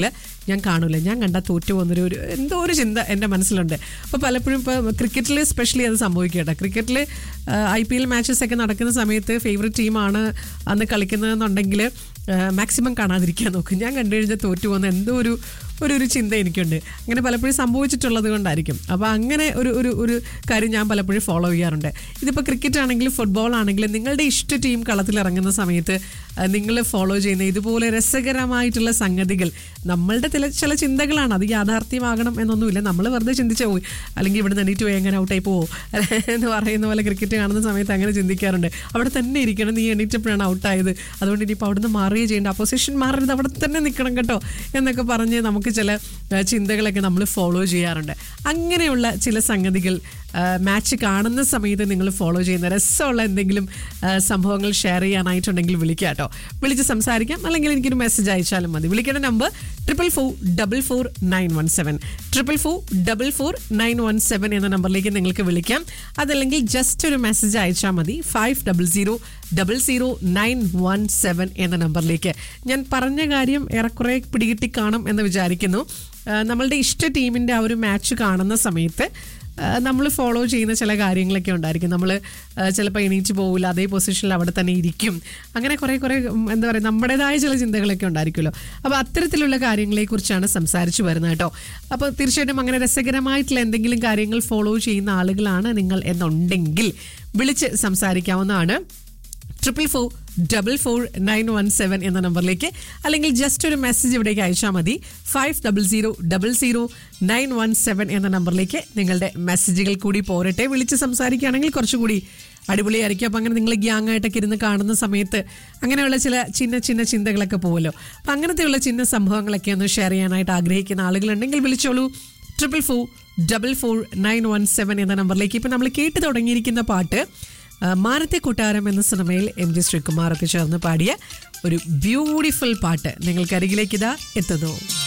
ഞാൻ കാണൂല ഞാൻ കണ്ട തോറ്റു പോകുന്നൊരു ഒരു എന്തോ ഒരു ചിന്ത എൻ്റെ മനസ്സിലുണ്ട് അപ്പോൾ പലപ്പോഴും ഇപ്പോൾ ക്രിക്കറ്റിൽ സ്പെഷ്യലി അത് സംഭവിക്കട്ടെ ക്രിക്കറ്റിൽ ഐ പി എൽ മാച്ചസ് ഒക്കെ നടക്കുന്ന സമയത്ത് ഫേവററ്റ് ടീമാണ് അന്ന് കളിക്കുന്നതെന്നുണ്ടെങ്കിൽ മാക്സിമം കാണാതിരിക്കാൻ നോക്കും ഞാൻ കണ്ടു കഴിഞ്ഞാൽ തോറ്റു പോകുന്ന എന്തോ ഒരു ഒരു ഒരു ചിന്ത എനിക്കുണ്ട് അങ്ങനെ പലപ്പോഴും സംഭവിച്ചിട്ടുള്ളത് കൊണ്ടായിരിക്കും അപ്പോൾ അങ്ങനെ ഒരു ഒരു ഒരു കാര്യം ഞാൻ പലപ്പോഴും ഫോളോ ചെയ്യാറുണ്ട് ഇതിപ്പോൾ ക്രിക്കറ്റ് ആണെങ്കിലും ഫുട്ബോൾ ആണെങ്കിലും നിങ്ങളുടെ ഇഷ്ട ടീം കളത്തിലിറങ്ങുന്ന സമയത്ത് നിങ്ങൾ ഫോളോ ചെയ്യുന്ന ഇതുപോലെ രസകരമായിട്ടുള്ള സംഗതികൾ നമ്മളുടെ ചില ചില ചിന്തകളാണ് അത് യാഥാർത്ഥ്യമാകണം എന്നൊന്നുമില്ല നമ്മൾ വെറുതെ ചിന്തിച്ചു പോയി അല്ലെങ്കിൽ ഇവിടെ നിന്നിട്ട് പോയി എങ്ങനെ ഔട്ടായി പോവോ എന്ന് പറയുന്ന പോലെ ക്രിക്കറ്റ് കാണുന്ന സമയത്ത് അങ്ങനെ ചിന്തിക്കാറുണ്ട് അവിടെ തന്നെ ഇരിക്കണം നീ എണീറ്റപ്പോഴാണ് ഔട്ടായത് അതുകൊണ്ട് ഇനിയിപ്പോൾ അവിടുന്ന് മാറുകയും ചെയ്യേണ്ട അപ്പോസിഷൻ മാറരുത് അവിടെ തന്നെ നിൽക്കണം കേട്ടോ എന്നൊക്കെ പറഞ്ഞ് നമുക്ക് ചില ആ, ചിന്തകളൊക്കെ നമ്മൾ ഫോളോ ചെയ്യാറുണ്ട് അങ്ങനെയുള്ള ചില സംഗതികൾ മാച്ച് കാണുന്ന സമയത്ത് നിങ്ങൾ ഫോളോ ചെയ്യുന്ന രസമുള്ള എന്തെങ്കിലും ആ, സംഭവങ്ങൾ ഷെയർ ചെയ്യാനായിട്ടുണ്ടെങ്കിൽ വിളിക്കുക കേട്ടോ വിളിച്ച് സംസാരിക്കാം അല്ലെങ്കിൽ എനിക്കൊരു മെസ്സേജ് അയച്ചാലും മതി വിളിക്കേണ്ട number triple four double four nine one seven triple four double four nine one seven എന്ന നമ്പറിലേക്ക് നിങ്ങൾക്ക് വിളിക്കാം അതല്ലെങ്കിൽ ജസ്റ്റ് ഒരു മെസ്സേജ് അയച്ചാൽ മതി five double zero double zero nine one seven എന്ന നമ്പറിലേക്ക് ഞാൻ പറഞ്ഞ കാര്യം ഏറെക്കുറെ പിടികിട്ടി കാണും എന്ന് വിചാരിക്കുന്നു ആ, നമ്മളുടെ ഇഷ്ട ടീമിൻ്റെ ആ ഒരു മാച്ച് കാണുന്ന സമയത്ത് നമ്മൾ ഫോളോ ചെയ്യുന്ന ചില കാര്യങ്ങളൊക്കെ ഉണ്ടായിരിക്കും നമ്മൾ ചിലപ്പോൾ എണീറ്റ് പോകില്ല അതേ പൊസിഷനിൽ അവിടെ തന്നെ ഇരിക്കും അങ്ങനെ കുറേ കുറേ ഉം, എന്താ പറയുക നമ്മുടേതായ ചില ചിന്തകളൊക്കെ ഉണ്ടായിരിക്കുമല്ലോ അപ്പോൾ അത്തരത്തിലുള്ള കാര്യങ്ങളെക്കുറിച്ചാണ് സംസാരിച്ചു വരുന്നത് കേട്ടോ അപ്പോൾ തീർച്ചയായിട്ടും അങ്ങനെ രസകരമായിട്ടുള്ള എന്തെങ്കിലും കാര്യങ്ങൾ ഫോളോ ചെയ്യുന്ന ആളുകളാണ് നിങ്ങൾ എന്നുണ്ടെങ്കിൽ വിളിച്ച് സംസാരിക്കാവുന്നതാണ് triple four double four nine one seven എന്ന നമ്പറിലേക്ക് അല്ലെങ്കിൽ ജസ്റ്റ് ഒരു മെസ്സേജ് ഇവിടേക്ക് അയച്ചാൽ മതി five double zero double zero nine one seven എന്ന നമ്പറിലേക്ക് നിങ്ങളുടെ മെസ്സേജുകൾ കൂടി പോരട്ടെ വിളിച്ച് സംസാരിക്കുകയാണെങ്കിൽ കുറച്ചുകൂടി അടിപൊളിയായിരിക്കും അപ്പം അങ്ങനെ നിങ്ങൾ ഗ്യാങ് ആയിട്ടൊക്കെ ഇരുന്ന് കാണുന്ന സമയത്ത് അങ്ങനെയുള്ള ചില ചിന്ന ചിന്ന ചിന്തകളൊക്കെ പോകുമല്ലോ അപ്പം അങ്ങനത്തെയുള്ള ചിന്ന സംഭവങ്ങളൊക്കെ ഒന്ന് ഷെയർ ചെയ്യാനായിട്ട് ആഗ്രഹിക്കുന്ന ആളുകളുണ്ടെങ്കിൽ വിളിച്ചോളൂ triple four double four nine one seven എന്ന നമ്പറിലേക്ക് ഇപ്പം നമ്മൾ കേട്ട് തുടങ്ങിയിരിക്കുന്ന പാട്ട് ആ, മാനത്തെ കൊട്ടാരം എന്ന സിനിമയിൽ എം ജി ശ്രീകുമാർ ഒക്കെ ചേർന്ന് പാടിയ ഒരു ബ്യൂട്ടിഫുൾ പാട്ട് നിങ്ങൾക്കരികിലേക്ക് ഇതാ എത്തുന്നു